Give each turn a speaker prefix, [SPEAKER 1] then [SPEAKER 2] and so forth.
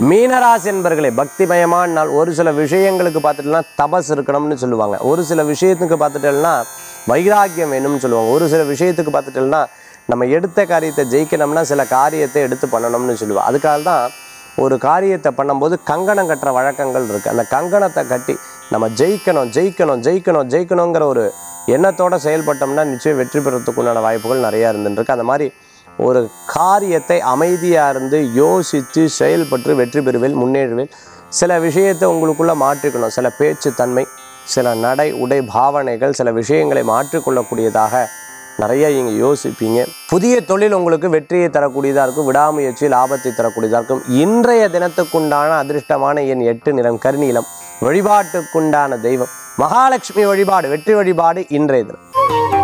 [SPEAKER 1] மீனராசி என்பர்களே பக்திமயமான நாள் ஒரு சில விஷயங்களுக்கு பார்த்துட்டோம்னா தபஸ் இருக்கணும்னு சொல்லுவாங்க ஒரு சில விஷயத்துக்கு பார்த்துட்டோம்னா வைராக்கியம் வேணும்னு சொல்லுவாங்க ஒரு சில விஷயத்துக்கு பார்த்துட்டோம்னா நம்ம எடுத்த காரியத்தை ஜெயிக்கணும்னா சில காரியத்தை எடுத்து பண்ணணும்னு சொல்லுவாங்க அதுக்காக தான் ஒரு காரியத்தை பண்ணும்போது கங்கணம் கட்டுற வழக்கங்கள் இருக்குது அந்த கங்கணத்தை கட்டி நம்ம ஜெயிக்கணும் ஜெயிக்கணும் ஜெயிக்கணும் ஜெயிக்கணுங்கிற ஒரு எண்ணத்தோட செயல்பட்டோம்னா நிச்சயம் வெற்றி பெறத்துக்கு உண்டான வாய்ப்புகள் நிறையா இருந்துருக்கு அந்த மாதிரி ஒரு காரியத்தை அமைதியாக இருந்து யோசித்து செயல்பட்டு வெற்றி பெறுவேல் முன்னேறுவேல் சில விஷயத்தை உங்களுக்குள்ளே மாற்றிக்கணும் சில பேச்சு தன்மை சில நடை உடை பாவனைகள் சில விஷயங்களை மாற்றிக்கொள்ளக்கூடியதாக நிறைய இங்கே யோசிப்பீங்க புதிய தொழில் உங்களுக்கு வெற்றியை தரக்கூடியதாக இருக்கும் விடாமுயற்சி லாபத்தை தரக்கூடியதாக இருக்கும் இன்றைய தினத்துக்குண்டான அதிர்ஷ்டமான எண் எட்டு நிறம் கருநீலம் வழிபாட்டுக்குண்டான தெய்வம் மகாலட்சுமி வழிபாடு வெற்றி வழிபாடு இன்றைய தினம்